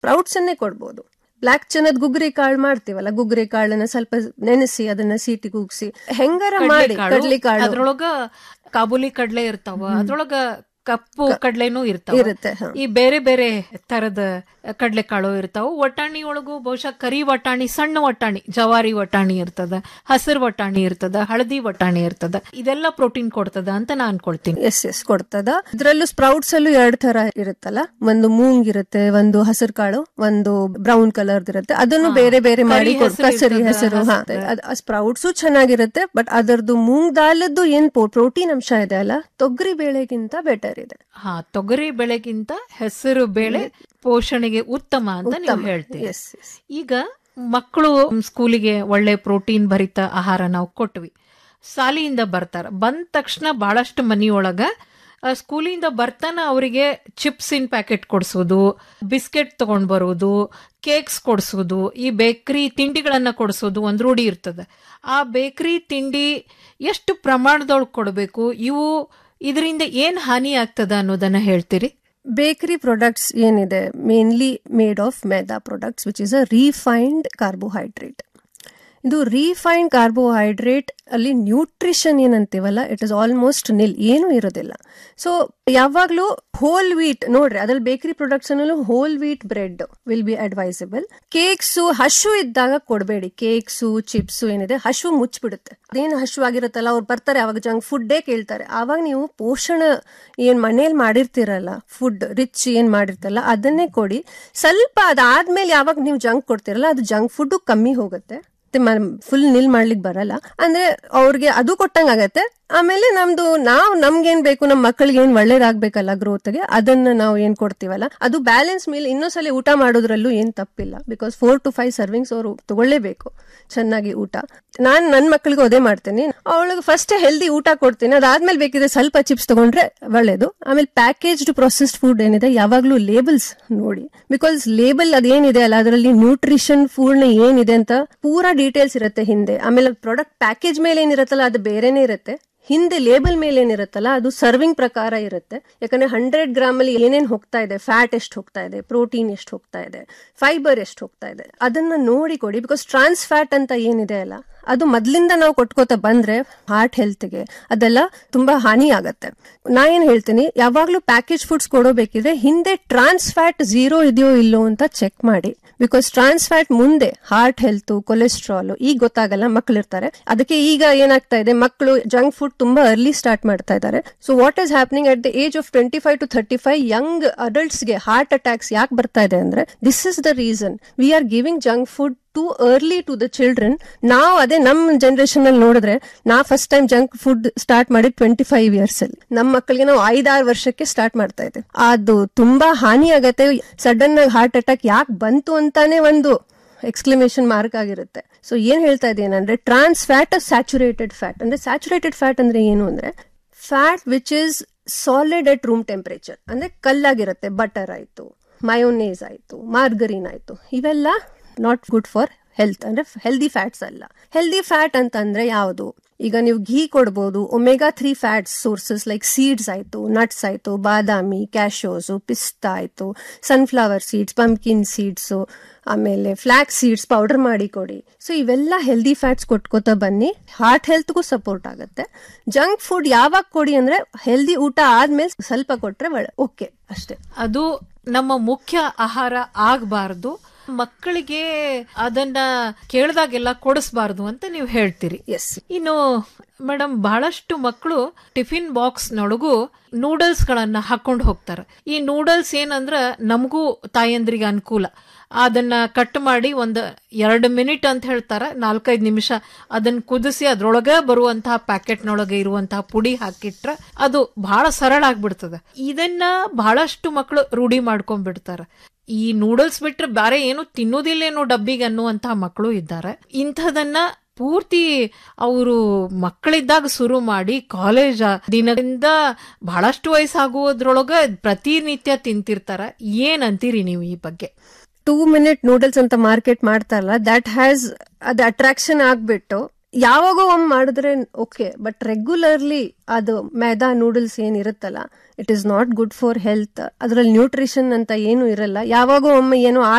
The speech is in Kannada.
ಸ್ಪ್ರೌಟ್ಸ್ ಅನ್ನೇ ಕೊಡ್ಬೋದು ಬ್ಲಾಕ್ ಚೆನ್ನದ್ ಗುಗ್ರಿ ಕಾಳು ಮಾಡ್ತೀವಲ್ಲ ಗುಗ್ರಿ ಕಾಳನ್ನ ಸ್ವಲ್ಪ ನೆನೆಸಿ ಅದನ್ನ ಸೀಟಿ ಕೂಗ್ಸಿ ಹೆಂಗಾರ ಮಾಡಿ ಕಡ್ಲಿ ಕಾಳು ಅದ್ರೊಳಗ ಕಾಬೂಲಿ ಕಡ್ಲೆ ಇರ್ತಾವ ಅದ್ರೊಳಗ ಕಪ್ಪು ಕಡ್ಲೆನೂ ಇರ್ತಾವ ಇರುತ್ತೆ ಹ. ಈ ಬೇರೆ ಬೇರೆ ತರದ ಕಡ್ಲೆ ಕಾಳು ಇರ್ತಾವ ವಟಾಣಿ ಒಳಗು ಬಹುಶಃ ಕರಿ ವಟಾಣಿ ಸಣ್ಣ ವಟಾಣಿ ಜವಾರಿ ವಟಾಣಿ ಇರ್ತದ ಹಸಿರು ವಟಾಣಿ ಇರ್ತದ ಹಳದಿ ವಟಾಣಿ ಇರ್ತದ ಇದೆಲ್ಲ ಪ್ರೋಟೀನ್ ಕೊಡ್ತದ ಅಂತ ನಾ ಅನ್ಕೊಳ್ತೀನಿ ಎಸ್ ಎಸ್ ಕೊಡ್ತದ ಇದ್ರಲ್ಲೂ ಸ್ಪ್ರೌಟ್ಸ್ ಅಲ್ಲೂ ಎರಡ್ ತರ ಇರುತ್ತಲ್ಲ ಒಂದು ಮೂಂಗ್ ಇರುತ್ತೆ ಒಂದು ಹಸಿರು ಕಾಳು ಒಂದು ಬ್ರೌನ್ ಕಲರ್ ಇರುತ್ತೆ ಅದನ್ನು ಬೇರೆ ಬೇರೆ ಮಾಡಿ ಕೊಡ್- ಹೆಸರು ಕಸರಿ ಇರ್ತದ, ಹೆಸರು ಹಾ ಸ್ಪ್ರೌಟ್ಸು ಚೆನ್ನಾಗಿರುತ್ತೆ ಬಟ್ ಅದರದ್ದು ಮೂಂಗ್ ದಾಲದ್ದು ಏನ್ ಪ್ರೋಟೀನ್ ಅಂಶ ಇದೆ ಅಲ್ಲ ತೊಗರಿ ಬೇಳೆಗಿಂತ ಬೆಟರ್ ಇದೆ ಹಾ ತೊಗರಿ ಬೆಳೆಗಿಂತ ಹೆಸರು ಬೇಳೆ ಪೋಷಣೆಗೆ ಉತ್ತಮ ಅಂತ ನೀವು ಹೇಳ್ತೀವಿ ಎಸ್ ಎಸ್ ಈಗ ಮಕ್ಕಳು ಸ್ಕೂಲಿಗೆ ಒಳ್ಳೆ ಪ್ರೋಟೀನ್ ಭರಿತ ಆಹಾರ ನಾವು ಕೊಟ್ವಿ ಶಾಲೆಯಿಂದ ಬರ್ತಾರ ಬಂದ ತಕ್ಷಣ ಬಹಳಷ್ಟು ಮನಿಯೊಳಗ ಆ, ಸ್ಕೂಲಿಂದ ಬರ್ತಾನ ಅವರಿಗೆ ಚಿಪ್ಸಿನ ಪ್ಯಾಕೆಟ್ ಕೊಡಿಸೋದು ಬಿಸ್ಕೆಟ್ ತಗೊಂಡ್ ಬರೋದು ಕೇಕ್ಸ್ ಕೊಡಿಸೋದು ಈ ಬೇಕರಿ ತಿಂಡಿಗಳನ್ನ ಕೊಡಿಸೋದು ಒಂದ್ ರೂಢಿ ಇರ್ತದೆ ಆ ಬೇಕರಿ ತಿಂಡಿ ಎಷ್ಟು ಪ್ರಮಾಣದೊಳಗೆ ಕೊಡಬೇಕು ಇವು ಇದರಿಂದ ಏನ್ ಹಾನಿ ಆಗ್ತದ ಅನ್ನೋದನ್ನ ಹೇಳ್ತೀರಿ ಬೇಕರಿ ಪ್ರಾಡಕ್ಟ್ಸ್ ಏನಿದೆ mainly made of maida products which is a refined carbohydrate ಇದು ರೀಫೈನ್ಡ್ ಕಾರ್ಬೋಹೈಡ್ರೇಟ್ ಅಲ್ಲಿ ನ್ಯೂಟ್ರಿಷನ್ ಏನಂತೀವಲ್ಲ ಇಟ್ ಇಸ್ ಆಲ್ಮೋಸ್ಟ್ ನಿಲ್ ಏನೂ ಇರೋದಿಲ್ಲ ಸೊ ಯಾವಾಗಲೂ ಹೋಲ್ ವೀಟ್ ನೋಡ್ರಿ ಅದ್ರಲ್ಲಿ ಬೇಕರಿ ಪ್ರಾಡಕ್ಟ್ಸ್ ಅನ್ನಲು whole wheat bread will be advisable cakes ಹಶು ಇದ್ದಾಗ ಕೊಡಬೇಡಿ ಕೇಕ್ಸು ಚಿಪ್ಸು ಏನಿದೆ ಹಶು ಮುಚ್ಚಿಬಿಡುತ್ತೆ ಅದೇನು ಹಶು ಆಗಿರುತ್ತಲ್ಲ ಅವ್ರು ಬರ್ತಾರೆ ಅವಾಗ ಜಂಕ್ ಫುಡ್ಡೇ ಕೇಳ್ತಾರೆ ಆವಾಗ ನೀವು ಪೋಷಣ ಏನ್ ಮನೇಲಿ ಮಾಡಿರ್ತೀರಲ್ಲ ಫುಡ್ ರಿಚ್ ಏನ್ ಮಾಡಿರ್ತಲ್ಲ ಅದನ್ನೇ ಕೊಡಿ ಸ್ವಲ್ಪ ಅದಾದ್ಮೇಲೆ ಯಾವಾಗ ನೀವು ಜಂಕ್ ಕೊಡ್ತೀರಲ್ಲ ಅದು ಜಂಕ್ ಫುಡ್ ಕಮ್ಮಿ ಹೋಗುತ್ತೆ ಫುಲ್ ನಿಲ್ ಮಾಡ್ಲಿಕ್ಕೆ ಬರಲ್ಲ ಅಂದ್ರೆ ಅವ್ರಿಗೆ ಅದು ಕೊಟ್ಟಂಗ್ ಆಗತ್ತೆ ಆಮೇಲೆ ನಮ್ದು ನಾವು ನಮ್ಗೇನ್ ಬೇಕು ನಮ್ಮ ಮಕ್ಕಳಿಗೆ ಏನ್ ಒಳ್ಳೇದಾಗ್ಬೇಕಲ್ಲ ಗ್ರೋತ್ಗೆ ಅದನ್ನ ನಾವು ಏನ್ ಕೊಡ್ತೀವಲ್ಲ ಅದು ಬ್ಯಾಲೆನ್ಸ್ ಮೇಲೆ ಇನ್ನೊಂದ್ಸಲ ಊಟ ಮಾಡೋದ್ರಲ್ಲೂ ಏನ್ ತಪ್ಪಿಲ್ಲ because four to five servings ಅವರು ತಗೊಳ್ಳೇಬೇಕು ಚೆನ್ನಾಗಿ ಊಟ ನಾನ್ ನನ್ ಮಕ್ಕಳಿಗೂ ಅದೇ ಮಾಡ್ತೀನಿ ಅವಳಿಗೆ ಫಸ್ಟ್ ಹೆಲ್ದಿ ಊಟ ಕೊಡ್ತೀನಿ ಅದಾದ್ಮೇಲೆ ಬೇಕಿದ್ರೆ ಸ್ವಲ್ಪ ಚಿಪ್ಸ್ ತಗೊಂಡ್ರೆ ಒಳ್ಳೇದು ಆಮೇಲೆ ಪ್ಯಾಕೇಜ್ಡ್ ಪ್ರೊಸೆಸ್ಡ್ ಫುಡ್ ಏನಿದೆ ಯಾವಾಗ್ಲೂ ಲೇಬಲ್ಸ್ ನೋಡಿ ಬಿಕಾಸ್ ಲೇಬಲ್ ಅದೇನಿದೆ ಅಲ್ಲ ಅದರಲ್ಲಿ ನ್ಯೂಟ್ರಿಷನ್ ಫುಡ್ ಏನಿದೆ ಅಂತ ಪೂರಾ ಡೀಟೇಲ್ಸ್ ಇರುತ್ತೆ ಹಿಂದೆ ಆಮೇಲೆ ಪ್ರಾಡಕ್ಟ್ ಪ್ಯಾಕೇಜ್ ಮೇಲೆ ಏನಿರುತ್ತಲ್ಲ ಅದು ಬೇರೆನೇ ಇರುತ್ತೆ ಹಿಂದೆ ಲೇಬಲ್ ಮೇಲೆ ಏನಿರುತ್ತಲ್ಲ ಅದು ಸರ್ವಿಂಗ್ ಪ್ರಕಾರ ಇರುತ್ತೆ ಯಾಕಂದ್ರೆ ಹಂಡ್ರೆಡ್ ಗ್ರಾಮ್ ಅಲ್ಲಿ ಏನೇನ್ ಹೋಗ್ತಾ ಇದೆ ಫ್ಯಾಟ್ ಎಷ್ಟು ಹೋಗ್ತಾ ಇದೆ ಪ್ರೋಟೀನ್ ಎಷ್ಟು ಹೋಗ್ತಾ ಇದೆ ಫೈಬರ್ ಎಷ್ಟು ಹೋಗ್ತಾ ಇದೆ ಅದನ್ನ ನೋಡಿ ಕೊಡಿ ಬಿಕಾಸ್ ಟ್ರಾನ್ಸ್ ಫ್ಯಾಟ್ ಅಂತ ಏನಿದೆ ಅಲ್ಲ ಅದು ಮೊದ್ಲಿಂದ ನಾವು ಕೊಟ್ಕೋತ ಬಂದ್ರೆ ಹಾರ್ಟ್ ಹೆಲ್ತ್ಗೆ ಅದೆಲ್ಲ ತುಂಬಾ ಹಾನಿ ಆಗತ್ತೆ ನಾ ಏನ್ ಹೇಳ್ತೀನಿ ಯಾವಾಗ್ಲೂ ಪ್ಯಾಕೇಜ್ ಫುಡ್ಸ್ ಕೊಡೋಬೇಕಿದ್ರೆ ಹಿಂದೆ ಟ್ರಾನ್ಸ್ ಫ್ಯಾಟ್ ಝೀರೋ ಇದೆಯೋ ಇಲ್ಲೋ ಅಂತ ಚೆಕ್ ಮಾಡಿ ಬಿಕಾಸ್ ಟ್ರಾನ್ಸ್ ಫ್ಯಾಟ್ ಮುಂದೆ ಹಾರ್ಟ್ ಹೆಲ್ತ್ ಕೊಲೆಸ್ಟ್ರಾಲ್ ಈಗ ಗೊತ್ತಾಗಲ್ಲ ಮಕ್ಕಳಿರ್ತಾರೆ ಅದಕ್ಕೆ ಈಗ ಏನಾಗ್ತಾ ಇದೆ ಮಕ್ಕಳು ಜಂಕ್ ಫುಡ್ ತುಂಬಾ ಅರ್ಲಿ ಸ್ಟಾರ್ಟ್ ಮಾಡ್ತಾ ಇದ್ದಾರೆ so what is happening at the age of twenty five to thirty five young ಅಡಲ್ಟ್ಸ್ಗೆ ಹಾರ್ಟ್ ಅಟ್ಯಾಕ್ಸ್ ಯಾಕೆ ಬರ್ತಾ ಇದೆ ಅಂದ್ರೆ this is the reason we are giving junk food too early to the children ನಾವು ಅದೇ ನಮ್ಮ ಜನರೇಷನ್ ಅಲ್ಲಿ ನೋಡಿದ್ರೆ ನಾ first time junk food start ಮಾಡಿದ್ ಟ್ವೆಂಟಿ ಫೈವ್ ಇಯರ್ಸ್ ಅಲ್ಲಿ ನಮ್ಮ ಮಕ್ಕಳಿಗೆ ನಾವು ಐದಾರು ವರ್ಷಕ್ಕೆ ಸ್ಟಾರ್ಟ್ ಮಾಡ್ತಾ ಇದ್ದೇವೆ ಅದು ತುಂಬಾ ಹಾನಿ ಆಗತ್ತೆ ಸಡನ್ ಆಗಿ ಹಾರ್ಟ್ ಅಟ್ಯಾಕ್ ಯಾಕೆ ಬಂತು ಅಂತಾನೆ ಒಂದು ಎಕ್ಸ್ಕ್ಲಮೇಷನ್ ಮಾರ್ಕ್ ಆಗಿರುತ್ತೆ ಸೊ ಏನ್ ಹೇಳ್ತಾ ಇದ್ದೀನಿ ಅಂದ್ರೆ ಟ್ರಾನ್ಸ್ ಫ್ಯಾಟ್ ಸ್ಯಾಚುರೇಟೆಡ್ ಫ್ಯಾಟ್ ಅಂದ್ರೆ ಸ್ಯಾಚುರೇಟೆಡ್ ಫ್ಯಾಟ್ ಅಂದ್ರೆ ಏನು ಅಂದ್ರೆ fat which is solid at room temperature ಅಂದ್ರೆ ಕಲ್ಲಾಗಿರುತ್ತೆ ಬಟರ್ ಆಯ್ತು ಮಯೋನೇಸ್ ಆಯ್ತು ಮಾರ್ಗರಿನ್ ಆಯ್ತು ಇವೆಲ್ಲ ನಾಟ್ ಗುಡ್ ಫಾರ್ ಹೆಲ್ತ್ ಅಂದ್ರೆ ಹೆಲ್ದಿ ಫ್ಯಾಟ್ಸ್ ಅಲ್ಲ ಹೆಲ್ದಿ ಫ್ಯಾಟ್ ಅಂತಂದ್ರೆ ಯಾವುದು ಈಗ ನೀವು ಘೀ ಕೊಡ್ಬೋದು omega three fats sources like seeds ಆಯ್ತು ನಟ್ಸ್ ಆಯ್ತು ಬಾದಾಮಿ ಕ್ಯಾಶೋಸು ಪಿಸ್ತಾ ಆಯ್ತು ಸನ್ಫ್ಲವರ್ ಸೀಡ್ಸ್ ಪಂಪ್ಕಿನ್ ಸೀಡ್ಸು ಆಮೇಲೆ ಫ್ಲಾಕ್ ಸೀಡ್ಸ್ ಪೌಡರ್ ಮಾಡಿ ಕೊಡಿ ಸೊ ಇವೆಲ್ಲ ಹೆಲ್ದಿ ಫ್ಯಾಟ್ಸ್ ಕೊಟ್ಕೋತಾ ಬನ್ನಿ ಹಾರ್ಟ್ ಹೆಲ್ತ್ಗೂ ಸಪೋರ್ಟ್ ಆಗುತ್ತೆ ಜಂಕ್ ಫುಡ್ ಯಾವಾಗ ಕೊಡಿ ಅಂದ್ರೆ ಹೆಲ್ದಿ ಊಟ ಆದ್ಮೇಲೆ ಸ್ವಲ್ಪ ಕೊಟ್ರೆ ಓಕೆ ಅಷ್ಟೇ ಅದು ನಮ್ಮ ಮುಖ್ಯ ಆಹಾರ ಆಗಬಾರ್ದು ಮಕ್ಕಳಿಗೆ ಅದನ್ನ ಕೇಳಿದಾಗೆಲ್ಲ ಕೊಡಿಸ್ಬಾರ್ದು ಅಂತ ನೀವು ಹೇಳ್ತೀರಿ ಎಸ್ ಇನ್ನು ಮೇಡಮ್ ಬಹಳಷ್ಟು ಮಕ್ಕಳು ಟಿಫಿನ್ ಬಾಕ್ಸ್ ನೊಳಗೂ ನೂಡಲ್ಸ್ ಗಳನ್ನ ಹಾಕೊಂಡು ಹೋಗ್ತಾರೆ ಈ ನೂಡಲ್ಸ್ ಏನಂದ್ರ ನಮಗೂ ತಾಯಂದ್ರಿಗೆ ಅನುಕೂಲ ಅದನ್ನ ಕಟ್ ಮಾಡಿ ಒಂದು ಎರಡು ಮಿನಿಟ್ ಅಂತ ಹೇಳ್ತಾರ ನಾಲ್ಕೈದು ನಿಮಿಷ ಅದನ್ನ ಕುದಿಸಿ ಅದ್ರೊಳಗ ಬರುವಂತಹ ಪ್ಯಾಕೆಟ್ನೊಳಗೆ ಇರುವಂತಹ ಪುಡಿ ಹಾಕಿಟ್ರ ಅದು ಬಹಳ ಸರಳ ಆಗ್ಬಿಡ್ತದ ಇದನ್ನ ಬಹಳಷ್ಟು ಮಕ್ಕಳು ರೂಢಿ ಮಾಡ್ಕೊಂಡ್ಬಿಡ್ತಾರ ಈ ನೂಡಲ್ಸ್ ಬಿಟ್ರೆ ಬೇರೆ ಏನು ತಿನ್ನೋದಿಲ್ಲೇನೋ ಡಬ್ಬಿಗೆ ಅನ್ನುವಂತಹ ಮಕ್ಕಳು ಇದ್ದಾರೆ ಇಂಥದನ್ನ ಪೂರ್ತಿ ಅವರು ಮಕ್ಕಳಿದ್ದಾಗ ಶುರು ಮಾಡಿ ಕಾಲೇಜ್ ದಿನದಿಂದ ಬಹಳಷ್ಟು ವಯಸ್ಸಾಗುವುದ್ರೊಳಗ ಪ್ರತಿನಿತ್ಯ ತಿಂತಿರ್ತಾರ ಏನ್ ಅಂತೀರಿ ನೀವು ಈ ಬಗ್ಗೆ ಟೂ ಮಿನಿಟ್ ನೂಡಲ್ಸ್ ಅಂತ ಮಾರ್ಕೆಟ್ ಮಾಡ್ತಾರಲ್ಲ ದಟ್ ಹ್ಯಾಸ್ ಅದು ಅಟ್ರಾಕ್ಷನ್ ಆಗ್ಬಿಟ್ಟು ಯಾವಾಗೋ ಒಮ್ಮೆ ಮಾಡಿದ್ರೆ ಓಕೆ ಬಟ್ ರೆಗ್ಯುಲರ್ಲಿ ಅದು मैदा ನೂಡಲ್ಸ್ ಏನಿರುತ್ತಲ್ಲ it is not good for health ಅದರಲ್ಲಿ ನ್ಯೂಟ್ರಿಷನ್ ಅಂತ ಏನು ಇರಲ್ಲ ಯಾವಾಗೋ ಒಮ್ಮೆ ಏನೋ